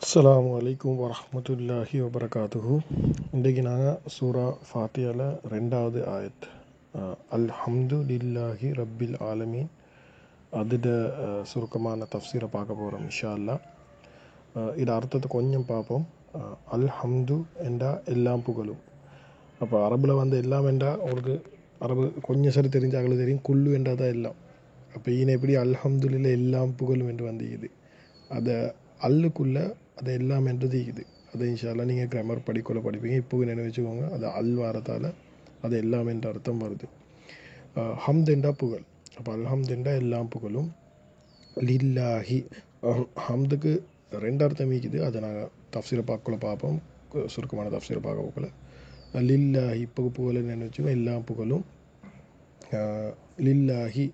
அஸ்ஸலாமு அலைக்கும் வரஹ்மத்துல்லாஹி வபரகாத்துஹு இன்றைக்கு நாங்கள் சூரா ஃபாத்தியாவில் ரெண்டாவது ஆயத் அஹ், அல்ஹம்து லில்லாஹி ரப்பில் ஆலமீன் அதோட அஹ், சுருக்கமான தஃப்சீரை பார்க்க போகிறோம் இன்ஷா அல்லா அஹ், இது அர்த்தத்தை கொஞ்சம் பார்ப்போம் அஹ், அல்ஹம்து என்றா எல்லாம் புகழும் அப்போ அரபில் வந்து எல்லாம் என்றா உங்களுக்கு அரபு கொஞ்சம் சரி தெரிஞ்ச அகல தெரியும் குல்லு என்றா தான் எல்லாம் அப்போ ஈன எப்படி அல்ஹம்துலில்ல எல்லாம் புகழும் என்று வந்திக்குது அதை அல்லுக்குள்ளே அது எல்லாம் என்றது இருக்குது அதை இன்ஷால்லா நீங்கள் கிராமர் படிக்கொள்ள படிப்பீங்க இப்போ நினைவு வச்சுக்கோங்க அது அல் வாரத்தால் அது எல்லாம் என்ற அர்த்தம் வருது அஹ் ஹம்தெண்டா புகழ் அப்போ அல்ஹம்தெண்டா எல்லாம் புகழும் லில்லாஹி அஹ் ஹம்துக்கு ரெண்டு அர்த்தம் இருக்குது அதை நாங்கள் தஃப்சீரை பார்க்கல பார்ப்போம் கு- சுருக்கமான தஃப்சீரை பார்க்க போகல லில்லாஹி இப்போ புகழ் நினைச்சுக்கோ எல்லா புகழும் அஹ் லில்லாஹி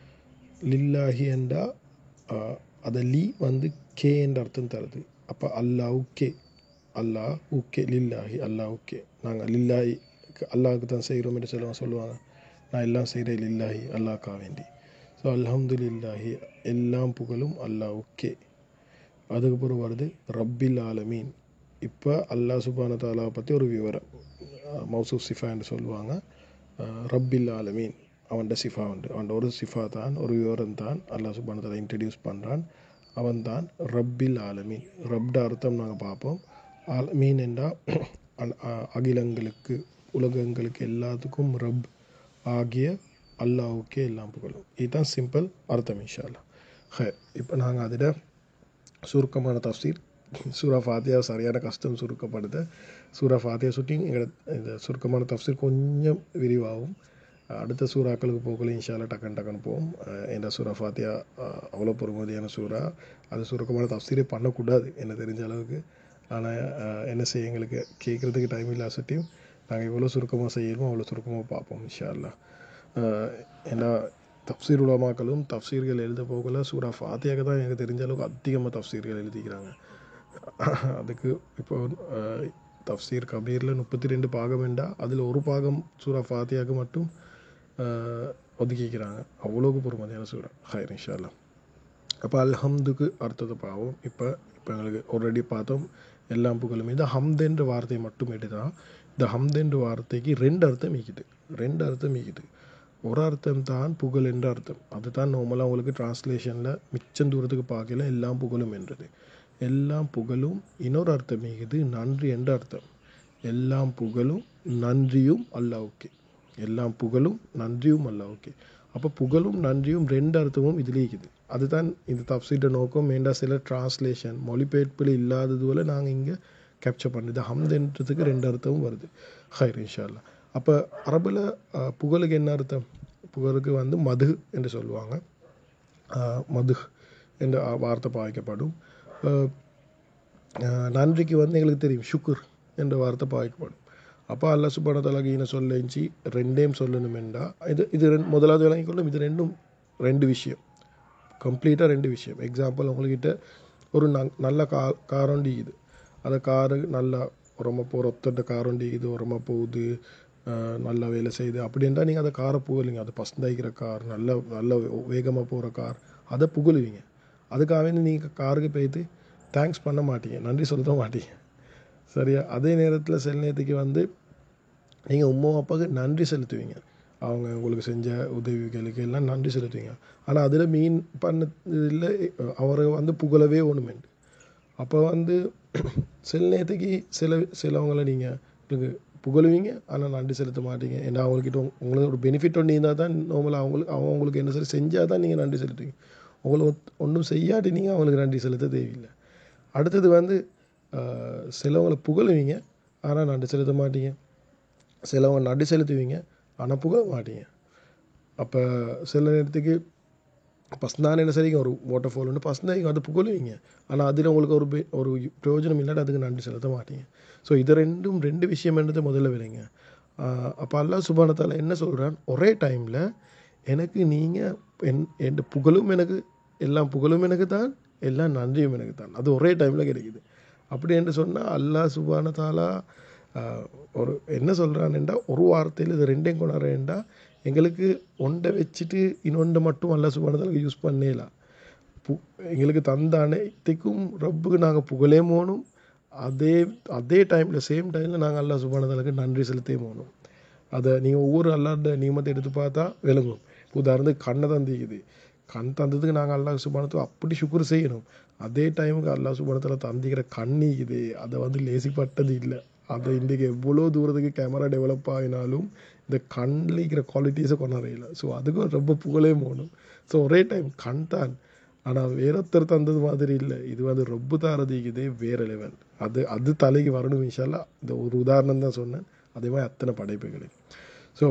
லில்லாஹி என்றா அஹ், அதை லீ வந்து கே என்ற அர்த்தம் தருது அப்போ அல்லாஹ் கே அல்லாஹ் உக்கே லில்லாஹி அல்லாஹ் கே நாங்கள் லில்லாஹி அல்லாஹுக்கு தான் செய்கிறோம் என்று சொல்லுவாங்க சொல்லுவாங்க நான் எல்லாம் செய்கிறேன் லில்லாஹி அல்லாஹ்க்கா வேண்டி ஸோ அல்ஹம்து லில்லாஹி எல்லாம் புகழும் அல்லாஹ் கே அதுக்கப்புறம் வருது ரப்பில் ஆலமீன் இப்போ அல்லாஹ் சுபான தாலாவை பற்றி ஒரு விவரம் மௌசூப் சிஃபா என்று சொல்லுவாங்க அஹ் ரப்பில் ஆலமீன் அவன்ட சிஃபா உண்டு அவன்ட ஒரு சிஃபா தான் ஒரு விவரம் தான் அல்லாஹ் சுபான தாலா இன்ட்ரடியூஸ் பண்ணுறான் அவன் தான் ரப்பில் ஆலமீன் ரப்ட அர்த்தம் நாங்கள் பார்ப்போம் ஆலமீன் என்றால் அகிலங்களுக்கு உலகங்களுக்கு எல்லாத்துக்கும் ரப் ஆகிய அல்லாஹ்வுக்கே எல்லாம் புகழும் இதுதான் சிம்பிள் அர்த்தம் இன்ஷா அல்லாஹ் ஹே இப்போ நாங்கள் அதில் சுருக்கமான தஃசீர் சூரா ஃபாத்தியா சரியான கஷ்டம் சுருக்கப்படுது சூரா ஃபாத்தியா சுட்டி எங்களோட இந்த சுருக்கமான தஃசீர் கொஞ்சம் விரிவாகும் அடுத்த சூறாக்களுக்கு போகல இன்ஷால்லா டக்குன்னு டக்குன்னு போகும் அஹ் இந்த சூரா ஃபாத்தியா அஹ், அவ்வளோ பொறுமதியான சூறா அது சுருக்கமான தஃசீரே பண்ணக்கூடாது என்ன தெரிஞ்ச அளவுக்கு ஆனால் என்ன செய்ய எங்களுக்கு கேட்குறதுக்கு டைம் இல்லாசட்டியும் நாங்கள் எவ்வளோ சுருக்கமாக செய்யணுமோ அவ்வளோ சுருக்கமாக பார்ப்போம் இன்ஷா அல்லாஹ் அஹ் ஏன்னா தப்சீர் உலமாக்களும் தப்சீர்கள் எழுத போகல சூரா ஃபாத்தியாக தான் எனக்கு தெரிஞ்ச அளவுக்கு அதிகமாக தப்சீர்கள் எழுதிக்கிறாங்க அதுக்கு இப்போ அஹ், தப்சீர் கபீரில் முப்பத்தி ரெண்டு பாகம் வேண்டா அதில் ஒரு பாகம் சூரா ஃபாத்தியாவுக்கு மட்டும் அஹ், ஒதுக்கிக்கிறாங்க அவ்வளோக்கு பொறுமதியான சூறா ஹைர் இன்ஷா அல்லாஹ் அப்போ அல்ஹம்துக்கு அர்த்தத்தை பாவம் இப்போ இப்போ எங்களுக்கு ஆல்ரெடி பார்த்தோம் எல்லாம் புகழும் இந்த ஹம்த் என்ற வார்த்தையை மட்டும் எடுத்தால் இந்த ஹம்த் என்ற வார்த்தைக்கு ரெண்டு அர்த்தம் ஈக்குது ரெண்டு அர்த்தம் ஈக்குது ஒரு அர்த்தம் தான் புகழ் என்ற அர்த்தம் அதுதான் நார்மலாக உங்களுக்கு டிரான்ஸ்லேஷனில் மிச்சம் தூரத்துக்கு பார்க்கல எல்லாம் புகழும் என்றது எல்லாம் புகழும் இன்னொரு அர்த்தம் ஈக்குது நன்றி என்ற அர்த்தம் எல்லாம் புகழும் நன்றியும் அல்லாவுக்கே எல்லாம் புகழும் நன்றியும் அல்லாவுக்கே அப்போ புகழும் நன்றியும் ரெண்டு அர்த்தமும் இதில் இருக்குது அதுதான் இந்த தப்சீட்ட நோக்கம் வேண்டா சில டிரான்ஸ்லேஷன் மொழிபெயர்ப்பில் இல்லாதது போல நாங்கள் இங்கே கேப்சர் பண்ணுது ஹம்துன்றதுக்கு ரெண்டு அர்த்தமும் வருது ஹைர் இன்ஷா அல்லாஹ் அப்போ அரபில் புகழுக்கு என்ன அர்த்தம் புகழுக்கு வந்து மது என்று சொல்லுவாங்க அஹ், மது என்ற வார்த்தை பாய்க்கப்படும் அஹ், அஹ், நன்றிக்கு வந்து எங்களுக்கு தெரியும் ஷுக்குர் என்ற வார்த்தை பாய்க்கப்படும் அப்போ அல்லாஹ் சுபான தலாக்கு ஈன சொல்லிச்சு ரெண்டையும் சொல்லணுமெண்டா இது இது ரெண்டு முதலாவது விளங்கிக் கொள்ளும் இது ரெண்டும் ரெண்டு விஷயம் கம்ப்ளீட்டாக ரெண்டு விஷயம் எக்ஸாம்பிள் உங்கள்கிட்ட ஒரு ந- நல்ல கா கார் வண்டி இது அந்த காரு நல்லா உரமாக போகிற ஒத்தட்ட கார் வண்டி இது உரமாக போகுது அஹ், நல்லா வேலை செய்யுது அப்படின்றா நீங்கள் அந்த காரை புகழுங்க அது பசந்தாய்க்கிற கார் நல்ல நல்ல வேகமாக போகிற கார் அதை புகழுவீங்க அதுக்காக வேண்டி நீங்கள் காருக்கு போயிட்டு தேங்க்ஸ் பண்ண மாட்டீங்க நன்றி சொல்ல மாட்டீங்க சரியா அதே நேரத்தில் சில நேரத்துக்கு வந்து நீங்கள் உம்மா அப்பாவுக்கு நன்றி செலுத்துவீங்க அவங்க உங்களுக்கு செஞ்ச உதவிகளுக்கு எல்லாம் நன்றி செலுத்துவீங்க ஆனால் அதில் மீன் பண்ணதில் அவரை வந்து புகழவே ஒன்றுமெண்டு அப்போ வந்து சில நேரத்துக்கு சில சிலவங்களை நீங்கள் புகழுவீங்க ஆனால் நன்றி செலுத்த மாட்டீங்க ஏன்னா அவங்கக்கிட்ட உங்க- உங்களுக்கு ஒரு பெனிஃபிட் ஒன்று இருந்தால் தான் நார்மலாக அவங்களுக்கு அவங்க உங்களுக்கு என்ன சரி செஞ்சால் தான் நீங்கள் நன்றி செலுத்துவீங்க உங்களுக்கு ஒன்றும் செய்யாட்டி நீங்கள் அவங்களுக்கு நன்றி செலுத்த தேவையில்லை அடுத்தது வந்து ஆஹ், சிலவங்களை புகழுவீங்க ஆனால் நன்றி செலுத்த மாட்டீங்க சிலவங்க நன்றி செலுத்துவீங்க ஆனால் புகழ மாட்டீங்க அப்போ சில நேரத்துக்கு பஸ்தான் என்ன சரிங்க ஒரு வாட்டர் ஃபால் ஒன்று பஸ்தான் அது புகழுவீங்க ஆனால் அதில் உங்களுக்கு ஒரு பெ- ஒரு பிரயோஜனம் இல்லாட்டி அதுக்கு நன்றி செலுத்த மாட்டீங்க ஸோ இது ரெண்டும் ரெண்டு விஷயம் என்னது முதல்ல விளைங்க அப்போ அல்லாஹ் சுபானத்தால் என்ன சொல்கிறான் ஒரே டைமில் எனக்கு நீங்கள் என் என் புகழும் எனக்கு எல்லாம் புகழும் எனக்கு தான் எல்லாம் நன்றியும் எனக்கு தான் அது ஒரே டைமில் கிடைக்குது அப்படி என்று சொன்னால் அல்லாஹ் சுபான தாலா ஆஹ், ஒரு என்ன சொல்கிறான்டா ஒரு வார்த்தையில் இது ரெண்டையும் கொண்டாடுறேன்டா எங்களுக்கு ஒன்றை வச்சுட்டு இன்னொன்றை மட்டும் அல்லாஹ் சுபான தாலா யூஸ் பண்ணேலாம் பு எங்களுக்கு தந்த அனைத்துக்கும் ரப்புக்கு நாங்கள் புகழே போகணும் அதே அதே டைமில் சேம் டைமில் நாங்கள் அல்லா சுபானதலுக்கு நன்றி செலுத்தே போகணும் அதை நீங்கள் ஒவ்வொரு அல்லாட நியமத்தை எடுத்து பார்த்தா விளங்கும் இப்போ உதாரணத்துக்கு கண்ணை தந்திக்குது கண் தந்ததுக்கு நாங்கள் அல்லா சுபானத்துக்கு அப்படி சுக்குர் செய்யணும் அதே டைமுக்கு அல்லா சுபானத்தில் தந்திக்கிற கண்ணிக்குது அதை வந்து லேசிப்பட்டது இல்லை அதை இன்றைக்கி எவ்வளோ தூரத்துக்கு கேமரா டெவலப் ஆகினாலும் இந்த கண்ணில் இருக்கிற குவாலிட்டிஸை கொண்டாடையில ஸோ அதுக்கும் ரொம்ப புகழே போகணும் ஸோ ஒரே டைம் கண் தான் ஆனால் வேறொருத்தர் தந்தது மாதிரி இல்லை இது வந்து ரொம்ப தாரதிக்குதே வேறு லெவல் அது அது தலைக்கு வரணும் இன்ஷால்லா இந்த ஒரு உதாரணம் தான் சொன்னேன் அதே மாதிரி அத்தனை படைப்புகளுக்கு ஸோ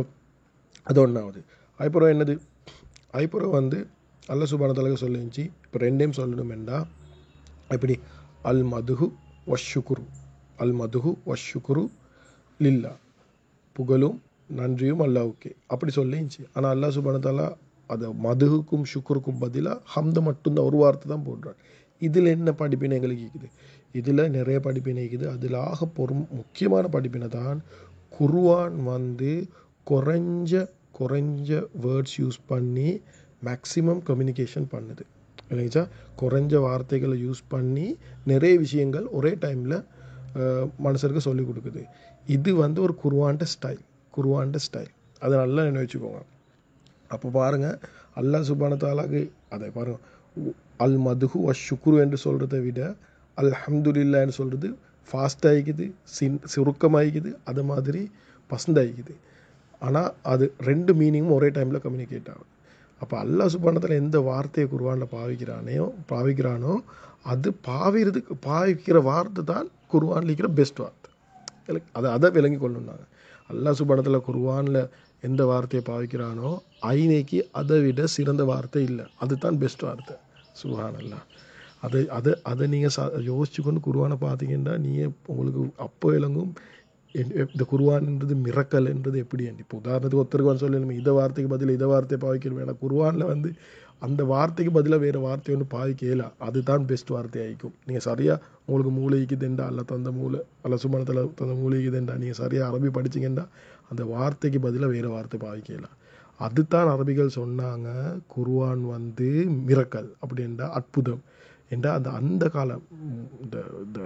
அது ஒன்றாவது அதுக்கப்புறம் என்னது அதுக்கப்புறம் வந்து அல்ல சுபான தலைக்கு சொல்லிச்சு இப்போ ரெண்டையும் சொல்லணுமெண்டா எப்படி அல் மதுகு வஷுக்குரு அல் மதுகு வஷுக்குரு லில்லா புகழும் நன்றியும் அல்லாவுக்கே அப்படி சொல்லிச்சு ஆனால் அல்லா சுபானத்தாலா அதை மதுகுக்கும் சுக்குருக்கும் பதிலாக ஹம்த மட்டும்தான் ஒரு வார்த்தை தான் போடுறார் இதில் என்ன படிப்பினை எங்களுக்கு இருக்குது இதில் நிறைய படிப்பினை இருக்குது அதில் ஆக பொறும் முக்கியமான படிப்பினை தான் குருவான் வந்து குறைஞ்ச குறைஞ்ச வேர்ட்ஸ் யூஸ் பண்ணி மேக்ஸிமம் கம்யூனிகேஷன் பண்ணுது இல்லைங்களா குறைஞ்ச வார்த்தைகளை யூஸ் பண்ணி நிறைய விஷயங்கள் ஒரே டைமில் மனுஷருக்கு சொல்லிக் கொடுக்குது இது வந்து ஒரு குருவாண்ட ஸ்டைல் குருவாண்ட ஸ்டைல் அதை நல்லா நினைவு வச்சுக்கோங்க அப்போ பாருங்கள் அல்லா சுபானத்தாலாக்கு அதை பாருங்கள் அல் மதுகு அ சுக்குரு என்று சொல்கிறத விட அல் ஹம்துலில்லான்னு சொல்கிறது ஃபாஸ்ட்டாகிக்குது சின் சுருக்கமாகிக்குது அது மாதிரி பசந்தாகிக்குது ஆனால் அது ரெண்டு மீனிங்கும் ஒரே டைமில் கம்யூனிகேட் ஆகுது அப்போ அல்லா சுபானத்தில் எந்த வார்த்தையை குருவானில் பாவிக்கிறானோ பாவிக்கிறானோ அது பாவிறதுக்கு பாவிக்கிற வார்த்தை தான் குருவானில் இருக்கிற பெஸ்ட் வார்த்தை அதை அதை விளங்கி கொள்ளணுன்னாங்க அல்லா சுபானத்தில் குருவானில் எந்த வார்த்தையை பாவிக்கிறானோ ஐநேக்கு அதை விட சிறந்த வார்த்தை இல்லை அதுதான் பெஸ்ட் வார்த்தை சுபானல்லா அதை அதை அதை நீங்கள் சா யோசிச்சு கொண்டு குருவானை பார்த்தீங்கன்னா நீங்கள் உங்களுக்கு அப்போ விளங்கும் இந்த குருவான்ன்றது மிரக்கல்ன்றது எப்படி இப்போ உதாரணத்துக்கு ஒருத்தருக்கு வந்து சொல்லணும் இதை வார்த்தைக்கு பதில் இதை வார்த்தையை பாவிக்கணும் வேணாம் குருவானில் வந்து அந்த வார்த்தைக்கு பதிலாக வேறு வார்த்தை ஒன்று பாவிக்கல அதுதான் பெஸ்ட் வார்த்தை ஆகிக்கும் நீங்கள் சரியாக உங்களுக்கு மூளைக்கு தெண்டா அல்ல தந்த மூளை அல்ல சுமணத்தில் தந்த மூளைக்கு தெண்டா நீங்கள் சரியாக அரபி படிச்சிங்கன்னா அந்த வார்த்தைக்கு பதிலாக வேறு வார்த்தை பாவிக்கலாம் அதுதான் அரபிகள் சொன்னாங்க குருவான் வந்து மிரக்கல் அப்படின்றா அற்புதம் என்றா அந்த அந்த காலம் இந்த இந்த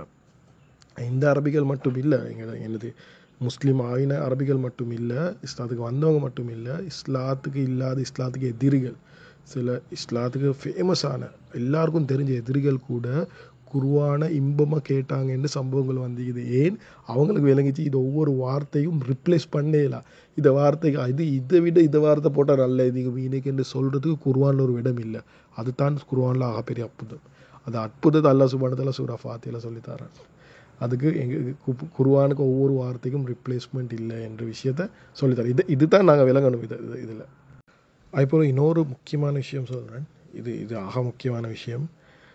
இந்த அரபிகள் மட்டும் இல்லை எங்கள் என்னது முஸ்லீம் ஆகின அரபிகள் மட்டும் இல்லை இஸ்லாத்துக்கு வந்தவங்க மட்டும் இல்லை இஸ்லாத்துக்கு இல்லாத இஸ்லாத்துக்கு எதிரிகள் சில இஸ்லாத்துக்கு ஃபேமஸான எல்லாருக்கும் தெரிஞ்ச எதிரிகள் கூட குருவான இன்பமாக கேட்டாங்கன்னு சம்பவங்கள் வந்து இது ஏன் அவங்களுக்கு விளங்கிச்சு இது ஒவ்வொரு வார்த்தையும் ரிப்ளேஸ் பண்ணேலாம் இந்த வார்த்தைக்கு இது இதை விட இந்த வார்த்தை போட்டால் நல்ல இது இன்னைக்கு என்று சொல்கிறதுக்கு குருவானில் ஒரு இடம் இல்லை அதுதான் குருவானில் ஆகப்பெரிய அற்புதம் அந்த அற்புதத்தை அல்லா சுபானத்தில் சூரா ஃபாத்தியில் சொல்லித்தரேன் அதுக்கு எங்கள் குருவானுக்கு ஒவ்வொரு வார்த்தைக்கும் ரிப்ளேஸ்மெண்ட் இல்லை என்ற விஷயத்த சொல்லித்தரேன் இது இதுதான் நாங்கள் விளங்கணும் இது இதில் அதுபோல் இன்னொரு முக்கியமான விஷயம் சொல்கிறேன் இது இது ஆக முக்கியமான விஷயம்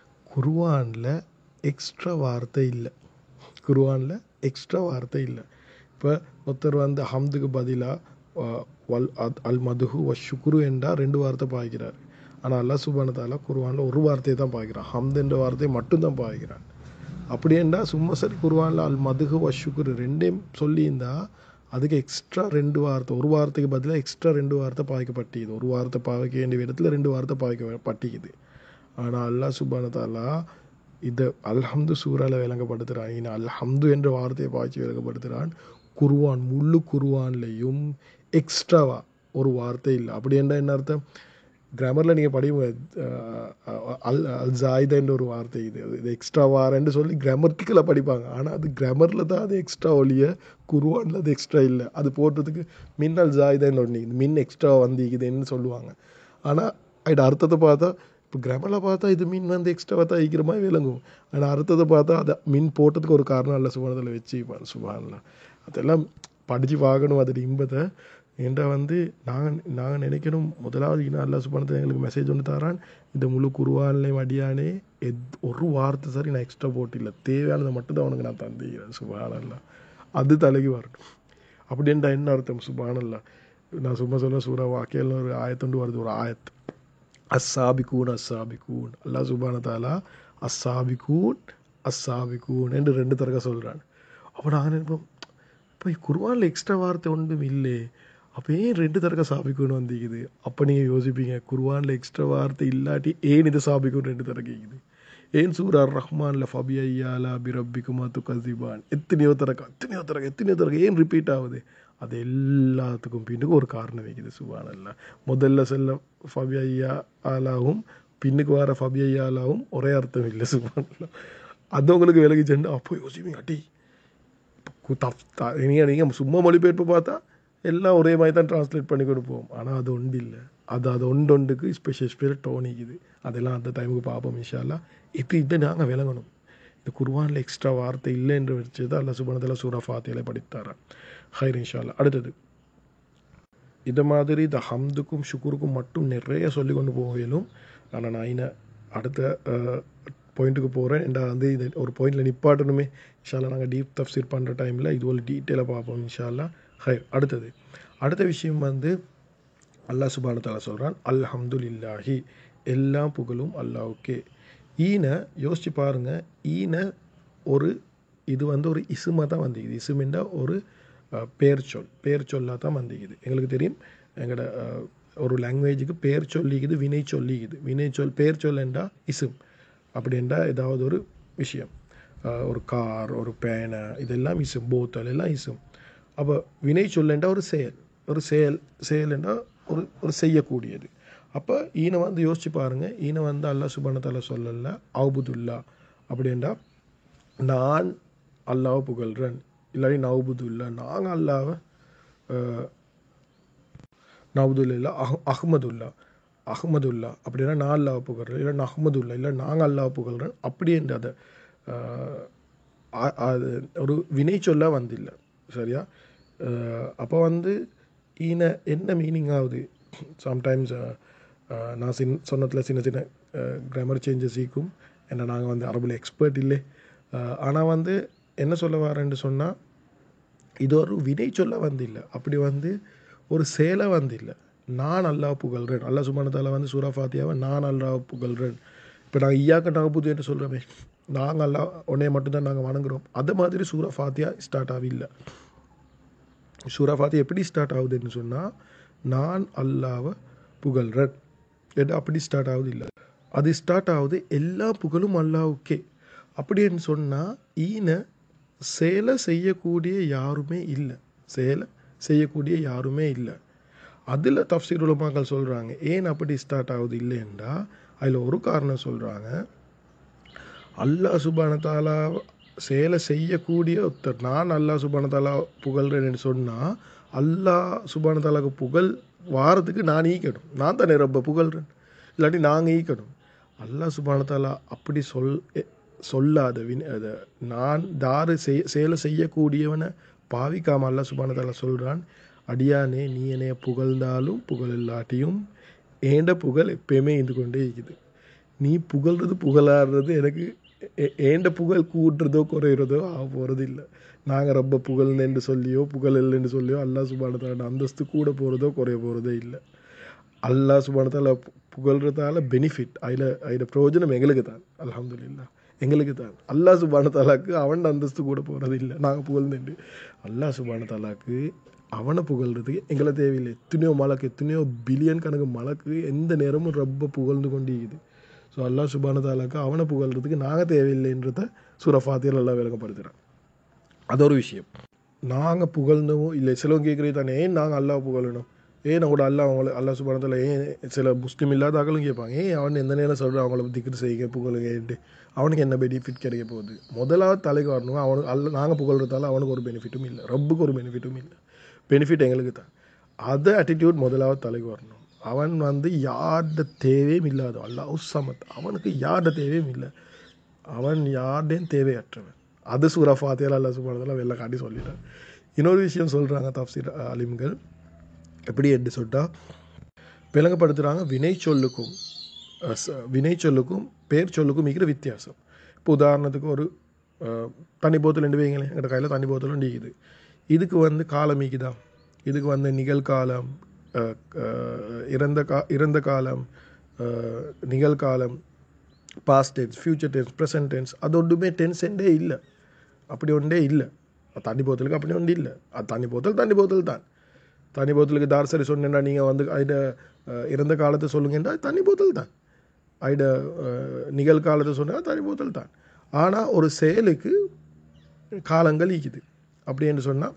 குருவானில் எக்ஸ்ட்ரா வார்த்தை இல்லை குருவானில் எக்ஸ்ட்ரா வார்த்தை இல்லை இப்போ ஒருத்தர் வந்து ஹம்துக்கு பதிலாக வல் அல் மதுகு வ சுக்குரு என்றா ரெண்டு வார்த்தை பாய்க்கிறார் ஆனால் அல்லா சுபானத்தால குருவானில் ஒரு வார்த்தையை தான் பாய்க்கிறான் ஹம்து என்ற வார்த்தையை மட்டும்தான் பாய்க்கிறான் அப்படின்னா சும்மா சரி குருவானில் அல் மதுகு வ சுக்குரு ரெண்டையும் சொல்லியிருந்தா அதுக்கு எக்ஸ்ட்ரா ரெண்டு வார்த்தை ஒரு வார்த்தைக்கு பதிலாக எக்ஸ்ட்ரா ரெண்டு வார்த்தை பாய்க்கப்பட்டிக்குது ஒரு வார்த்தை பாய்க்க வேண்டிய இடத்துல ரெண்டு வார்த்தை பாய்க்க பட்டிக்குது ஆனால் அல்லா சுபானத்தாலா இதை அல்ஹம்து சூறால விளங்கப்படுத்துகிறான் இனி அல்ஹம்து என்ற வார்த்தையை பாய்ச்சி விளங்கப்படுத்துகிறான் குருவான் முழு குருவான்லேயும் எக்ஸ்ட்ராவா ஒரு வார்த்தை இல்லை அப்படி என்ன என்ன அர்த்தம் கிராமரில் நீங்கள் படிங்க அல் அல் ஜாயிதன்ற ஒரு வார்த்தை இது இது எக்ஸ்ட்ரா வாரன்னு சொல்லி கிராமர்டிக்கலாக படிப்பாங்க ஆனால் அது கிராமரில் தான் அது எக்ஸ்ட்ரா ஒழிய குருவானில் அது எக்ஸ்ட்ரா இல்லை அது போடுறதுக்கு மின் அல் ஜாயிதன்னு ஒன்று மின் எக்ஸ்ட்ரா வந்திக்குதுன்னு சொல்லுவாங்க ஆனால் அது அர்த்தத்தை பார்த்தா இப்போ கிராமரில் பார்த்தா இது மீன் வந்து எக்ஸ்ட்ராவாக தான் ஈக்கிற மாதிரி விளங்கும் ஆனால் அர்த்தத்தை பார்த்தா அதை மீன் போட்டதுக்கு ஒரு காரணம் இல்லை சுபானத்தில் வச்சு சுபானில் அதெல்லாம் படித்து பார்க்கணும் அதோட இன்பத்தை என்ற வந்து நாங்கள் நாங்கள் நினைக்கணும் முதலாவது இன்னும் அல்லா சுபானத்தில் எங்களுக்கு மெசேஜ் ஒன்று தரான் இந்த முழு குருவானிலே அடியானே எத் ஒரு வார்த்தை சரி நான் எக்ஸ்ட்ரா போட்டில்லை தேவையானதை மட்டும் தான் உனக்கு நான் தந்துக்கிறேன் சுபானல்லா அது தலைக்கு வரட்டும் அப்படின்டா என்ன அர்த்தம் சுபானல்லா நான் சும்மா சொல்ல சூறா வாக்கியல் ஒரு ஆயத்தொண்டு வருது ஒரு ஆயத்து அஸ்ஸாபிகூன் அஸ்ஸாபிகூன் அல்லா சுபான தாலா அஸ்ஸாபிகூன் அஸ்ஸாபிகூன் என்று ரெண்டு தரக சொல்கிறான் அப்போ நான் நினைப்போம் இப்போ குருவானில் எக்ஸ்ட்ரா வார்த்தை ஒன்றும் இல்லை அப்போ ஏன் ரெண்டு தடவை சாபிக்கணும் வந்திக்குது அப்போ நீங்கள் யோசிப்பீங்க குர்வானில் எக்ஸ்ட்ரா வார்த்தை இல்லாட்டி ஏன் இது சாபிக்கும் ரெண்டு தடவை கேட்குது ஏன் சூரா ரஹ்மானில் ஃபபியா ஐயாலா பிரபிக்குமா துகசிபான் எத்தனையோ தரக்கா எத்தனையோ தரக்கா எத்தனையோ தரக்கா ஏன் ரிப்பீட் ஆகுது அது எல்லாத்துக்கும் பின்னுக்கு ஒரு காரணம் வைக்குது சுபானல்ல முதல்ல செல்ல ஃபபியா ஐயா ஆலாவும் பின்னுக்கு வர ஃபபியா ஐயாலாவும் ஒரே அர்த்தம் இல்லை சுபானல்ல அது உங்களுக்கு விலகிச்சேன்னு அப்போ யோசிப்பீங்க அடி நீங்கள் நீங்கள் சும்மா மொழிபெயர்ப்பு பார்த்தா எல்லாம் ஒரே மாதிரி தான் ட்ரான்ஸ்லேட் பண்ணி கொடுப்போம் ஆனால் அது ஒன்று இல்லை அது அது ஒன்று ஒன்றுக்கு ஸ்பெஷல் ஸ்பெஷல் டோனிக்குது அதெல்லாம் அந்த டைமுக்கு பார்ப்போம் இன்ஷால்லா இப்போ இதை நாங்கள் விளங்கணும் இந்த குர்வானில் எக்ஸ்ட்ரா வார்த்தை இல்லைன்ற வச்சு தான் அல்ல சுபனத்தில் சூரா ஃபாத்தியில படித்தாரன் ஹைர் இன்ஷால்லா அடுத்தது இது மாதிரி இந்த ஹம்துக்கும் ஷுக்குருக்கும் மட்டும் நிறைய சொல்லி கொண்டு போகலும் ஆனால் நான் இன்னும் அடுத்த பாயிண்ட்டுக்கு போகிறேன் என்டா வந்து இது ஒரு பாயிண்டில் நிப்பாட்டணுமே இன்ஷால்லா நாங்கள் டீப் தஃப்சீர் பண்ணுற டைமில் இது ஒரு டீட்டெயிலாக பார்ப்போம் இன்ஷால்லா ஹைர் அடுத்தது அடுத்த விஷயம் வந்து அல்லாஹ் சுபான தாலா சொல்கிறான் அல்ஹம்துலில்லாஹி எல்லா புகழும் அல்லாவுக்கே ஈன யோசிச்சு பாருங்க ஈன ஒரு இது வந்து ஒரு இசுமாக தான் வந்திக்குது இசுமெண்டா ஒரு அஹ், பேர் சொல் பேர் சொல்லாக தான் வந்திக்குது எங்களுக்கு தெரியும் எங்களோட அஹ், ஒரு லாங்குவேஜுக்கு பேர் சொல்லிக்குது வினை சொல்லிக்குது வினை சொல் பேர் சொல்லண்டா இசும் அப்படின்றா ஏதாவது ஒரு விஷயம் அஹ், ஒரு கார் ஒரு பேனை இதெல்லாம் இசும் போத்தல் எல்லாம் இசும் அப்போ வினை சொல்லண்டா ஒரு செயல் ஒரு செயல் செயல்ண்டா ஒரு ஒரு செய்யக்கூடியது அப்போ ஈனை வந்து யோசிச்சு பாருங்க ஈனை வந்து அல்லாஹ் சுபானத்தால சொல்லல அவுபுதுல்லா அப்படின்றா நான் அல்லாஹ் புகழ்றேன் இல்லாட்டி நவுபுதுல்லா நாங்கள் அல்லாவை நவுதுல்லா அஹ் அஹ்மதுல்லா அஹ்மதுல்லா அப்படின்னா நான் அல்லாஹ் புகழ்றேன் இல்லை அஹ்மதுல்லா இல்லை நாங்கள் அல்லாஹ் புகழ்றேன் அப்படின்ற அதை அஹ், அ- அது ஒரு வினை சொல்ல வந்தில்லை சரியா அப்போ வந்து ஈன என்ன மீனிங் ஆகுது சம்டைம்ஸ் நான் சின் சொன்னதில் சின்ன சின்ன கிராமர் சேஞ்சஸ் ஈக்கும் ஏன்னா நாங்கள் வந்து அரபில் எக்ஸ்பர்ட் இல்லை ஆனால் வந்து என்ன சொல்ல வரேன்னு சொன்னால் இது ஒரு வினை சொல்ல வந்தில்லை அப்படி வந்து ஒரு சேலை வந்தில்லை நான் அல்லாஹ் புகழ்றேன் அல்லாஹ் சுமானத்தால் வந்து சூரா ஃபாத்தியாவை நான் அல்லாஹ் புகழ்றேன் இப்போ நாங்கள் ஈயாக்க நாங்கள் புது என்று சொல்கிறோமே நாங்கள் அல்லாஹ் உன்னைய மட்டும்தான் நாங்கள் வணங்குறோம் அது மாதிரி சூரா ஃபாத்தியா ஸ்டார்ட் ஆகவில்லை சூரா ஃபாத்தியா எப்படி ஸ்டார்ட் ஆகுதுன்னு சொன்னால் நான் அல்லாவை புகழ்றேன் என்று அப்படி ஸ்டார்ட் ஆகுது இல்லை அது ஸ்டார்ட் ஆகுது எல்லா புகழும் அல்லாவுக்கே அப்படின்னு சொன்னால் ஈன சேலை செய்யக்கூடிய யாருமே இல்லை சேலை செய்யக்கூடிய யாருமே இல்லை அதில் தஃப்சீர் உலமாக்கள் சொல்கிறாங்க ஏன் அப்படி ஸ்டார்ட் ஆகுது இல்லைன்றா அதில் ஒரு காரணம் சொல்கிறாங்க அல்லாஹ் சுபான தாலா சேலை செய்யக்கூடிய ஒருத்தர் நான் அல்லாஹ் சுபான தாலா புகழ்றேன்னு சொன்னால் அல்லாஹ் சுபான தாலாக்கு புகழ் வாரத்துக்கு நான் ஈக்கணும் நான் தானே ரொம்ப புகழ்றேன் இல்லாட்டி நாங்கள் ஈக்கணும் அல்லாஹ் சுபான தாலா அப்படி சொல் எ- சொல்லாத வின் அதை நான் தாரு செய் சேலை செய்யக்கூடியவனை பாவிக்காம அல்லாஹ் சுபான தாலா சொல்கிறான் அடியானே நீ என்னைய புகழ்ந்தாலும் புகழ் இல்லாட்டியும் ஏண்ட புகழ் எப்பயுமே இருந்து கொண்டே இருக்குது நீ புகழ்றது புகழாடுறது எனக்கு ஏ- ஏண்ட புகழ் கூட்டுறதோ குறையிறதோ ஆக போகிறது இல்லை நாங்கள் ரொம்ப புகழ்னு சொல்லியோ புகழ் இல்லைன்னு சொல்லியோ அல்லாஹ் சுபானத்தால அந்தஸ்து கூட போகிறதோ குறைய போகிறதே இல்லை அல்லாஹ் சுபானத்தால புகழ்றதால பெனிஃபிட் அதில் அதில் பிரயோஜனம் எங்களுக்கு தான் அல்ஹம்துலில்லாஹ் எங்களுக்கு தான் அல்லாஹ் சுபான தாலாக்கு அவன் அந்தஸ்து கூட போகிறது இல்லை நாங்கள் புகழ்ந்துண்டு அல்லாஹ் சுபான தாலாக்கு அவனை புகழ்றதுக்கு எங்களை தேவையில்லை எத்தனையோ மலக்கு எத்தனையோ பில்லியன் கணக்கு மலக்கு எந்த நேரமும் ரொம்ப புகழ்ந்து கொண்டு இருக்குது ஸோ அல்லாஹ் சுபான தாலாக்கு அவனை புகழ்றதுக்கு நாங்கள் தேவையில்லைன்றத சூரஃபாத்தியில் எல்லாம் விளங்கப்படுத்துகிறேன் அது ஒரு விஷயம் நாங்கள் புகழ்ந்தவும் இல்லை சிலவங்க கேட்குறது தானே ஏன் நாங்கள் அல்லாஹ் புகழணும் ஏன் கூட அல்லாஹ் அவங்கள அல்லாஹ் சுபானத்தில் ஏன் சில முஸ்லீம் இல்லாதாக்களும் கேட்பாங்க ஏன் அவன் எந்த நேரம் சொல்கிறான் அவங்கள திக்ரு செய்யுங்க புகழுங்கன்ட்டு அவனுக்கு என்ன பெனிஃபிட் கிடைக்க போகுது முதலாவது தலைக்கு வரணும் அவனுக்கு அல்ல நாங்கள் புகழ்றதால அவனுக்கு ஒரு பெனிஃபிட்டும் இல்லை ரப்புக்கு ஒரு பெனிஃபிட்டும் இல்லை பெனிஃபிட் எங்களுக்கு தான் அதை அட்டிடியூட் முதலாவது தலைக்கு வரணும் அவன் வந்து யார்ட தேவையும் இல்லாத அல்லாஹ் சமத் அவனுக்கு யார்ட தேவையும் இல்லை அவன் யார்டையும் தேவையற்றவன் அது சூரா ஃபாத்தியால் அல்லா சுபானதெல்லாம் வெளில காட்டி சொல்லிட்டான் இன்னொரு விஷயம் சொல்கிறாங்க தப்சீர் அலிம்கள் எப்படி என்று சொன்னால் விளங்கப்படுத்துகிறாங்க வினை சொல்லுக்கும் அஹ், ச- வினை சொல்லுக்கும் பேர் சொல்லுக்கும் இருக்கிற வித்தியாசம் இப்போ உதாரணத்துக்கு ஒரு அஹ், தண்ணி போத்தல் ரெண்டு வைங்களேன் எங்கள் கையில் தண்ணி போத்தல் இருக்குது இதுக்கு வந்து காலம் ஈக்குதா இதுக்கு வந்து நிகழ்காலம் அஹ், அஹ், இறந்த கா இறந்த காலம் அஹ், நிகழ்காலம் past tense future tense present tense அது ஒன்றுமே டென்ஸெண்டே இல்லை அப்படி ஒன்றே இல்லை தண்ணி போத்தலுக்கு அப்படி ஒன்று இல்லை அது தண்ணி போத்தல் தண்ணி போத்தல் தான் தனி போத்தலுக்கு தார்சரி சொன்னேன்னா நீங்கள் வந்து அயிட இறந்த காலத்தை சொல்லுங்கன்றா தனி போத்தல் தான் அயிட நிகழ்காலத்தை சொன்னால் தனி போத்தல் தான் ஆனால் ஒரு செயலுக்கு காலங்கள் ஈக்குது அப்படின்னு சொன்னால்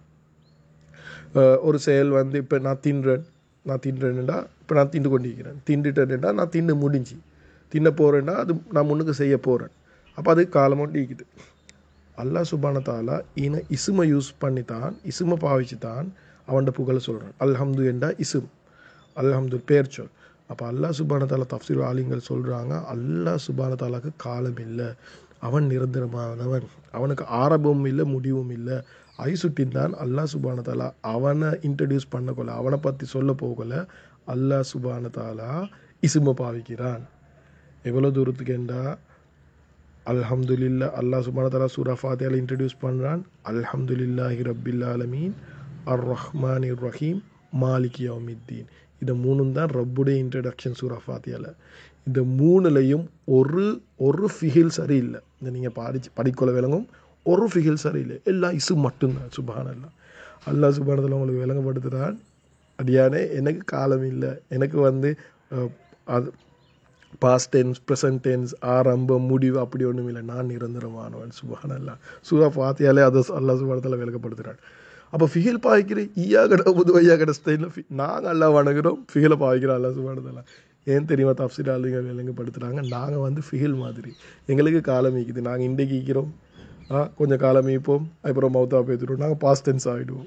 ஒரு செயல் வந்து இப்போ நான் தின்றேன் நான் தின்றேன்டா இப்போ நான் திண்டு கொண்டிருக்கிறேன் திண்டுட்டேன்டா நான் தின்னு முடிஞ்சு தின்ன போகிறேன்னா அது நான் முன்னுக்கு செய்ய போகிறேன் அப்போ அது காலமும் ஈக்குது அல்லாஹ் சுபானத்தாலா இன இசுமை யூஸ் பண்ணி தான் இசுமை பாவிச்சு தான் அவன்கிட்ட புகழை சொல்கிறான் அல்ஹம்து என்றா இசும் அல்ஹம்து பேர் சொல் அப்போ அல்லாஹ் சுபானத்தாலா தப்சீர் ஆலிங்கள் சொல்கிறாங்க அல்லாஹ் சுபானத்தாலாக்கு காலம் இல்லை அவன் நிரந்தரமானவன் அவனுக்கு ஆரம்பமும் இல்லை முடிவும் இல்லை ஐசுட்டின் தான் அல்லாஹ் சுபானத்தாலா அவனை இன்ட்ரடியூஸ் பண்ணக்கொள்ள அவனை பற்றி சொல்ல போகல அல்லாஹ் சுபானத்தாலா இசுமை பாவிக்கிறான் எவ்வளோ தூரத்துக்கு என்றா அல்ஹம்துலில்லா அல்லாஹ் சுபானத்தாலா சூரா ஃபாத்தியால இன்ட்ரடியூஸ் பண்ணுறான் அல்ஹம்துலில்லாஹி ரப்பில் ஆலமீன் அர் ரஹ்மான் இர் ரஹீம் மாலிக் யௌமித்தீன் இந்த மூணும் தான் ரப்புடைய இன்ட்ரடக்ஷன் சூரா ஃபாத்தியால இந்த மூணுலையும் ஒரு ஒரு ஃபிகில் சரியில்லை இந்த நீங்கள் படிச்சு படிக்கொள்ள விளங்கும் ஒரு ஃபிகில் சரியில்லை எல்லாம் இசு மட்டும்தான் சுபானல்லாம் அல்லாஹ் சுபானத்தில் உங்களுக்கு விளங்கப்படுத்துகிறான் அடியானே எனக்கு காலம் இல்லை எனக்கு வந்து அஹ், அது பாஸ்ட் டென்ஸ் ப்ரெசன்ட் டென்ஸ் ஆரம்பம் முடிவு அப்படி ஒன்றும் இல்லை நான் நிரந்தரமானவன் சுபான் அல்லா சூரா ஃபாத்தியாலே அதை அல்லா சுபானத்தில் விளக்கப்படுத்துகிறான் அப்போ ஃபிகில் பாய்க்கிற ஈயா கடை புது ஐயா கடை ஸ்டைலில் நாங்கள் எல்லாம் வணங்குறோம் ஃபிகிலை பாய்க்கிறோம் அல்லா சுபானத்தில் ஏன் தெரியுமா தப்சீர் ஆளுங்க விளங்கப்படுத்துகிறாங்க நாங்கள் வந்து ஃபிகில் மாதிரி எங்களுக்கு காலம் ஈக்குது நாங்கள் இன்றைக்கு ஈக்கிறோம் ஆ கொஞ்சம் காலம் ஈப்போம் அப்புறம் மௌத்தா பேத்துடுவோம் நாங்கள் பாஸ்ட் டென்ஸ் ஆகிடுவோம்